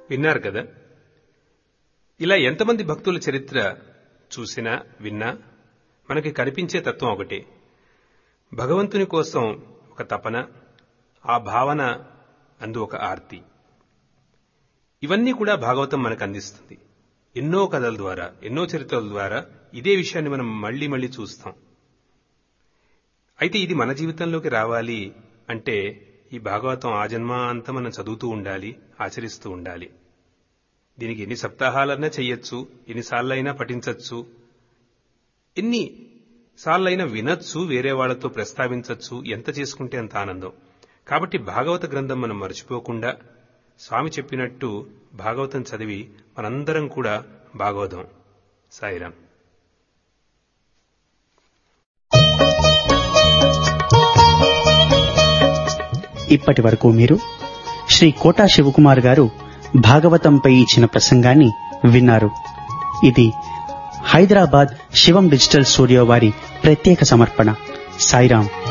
విన్నారు కదా ఇలా ఎంతమంది భక్తుల చరిత్ర చూసినా విన్నా మనకి కనిపించే తత్వం ఒకటే భగవంతుని కోసం ఒక తపన ఆ భావన అందు ఒక ఆర్తి ఇవన్నీ కూడా భాగవతం మనకు అందిస్తుంది ఎన్నో కథల ద్వారా ఎన్నో చరిత్రల ద్వారా ఇదే విషయాన్ని మనం మళ్లీ మళ్లీ చూస్తాం అయితే ఇది మన జీవితంలోకి రావాలి అంటే ఈ భాగవతం ఆ జన్మ అంతా మనం చదువుతూ ఉండాలి ఆచరిస్తూ ఉండాలి దీనికి ఎన్ని సప్తాహాలన్నా చెయ్యొచ్చు ఎన్నిసార్లైనా పఠించవచ్చు ఎన్ని సార్లైనా వినొచ్చు వేరే వాళ్లతో ప్రస్తావించవచ్చు ఎంత చేసుకుంటే అంత ఆనందం కాబట్టి భాగవత గ్రంథం మనం మర్చిపోకుండా స్వామి చెప్పినట్టు భాగవతం చదివి మనందరం కూడా భాగవతం సాయిరాం ఇప్పటి వరకు మీరు శ్రీ కోటా శివకుమార్ గారు భాగవతంపై ఇచ్చిన ప్రసంగాన్ని విన్నారు ఇది హైదరాబాద్ శివం డిజిటల్ స్టూడియో వారి ప్రత్యేక సమర్పణ సాయిరాం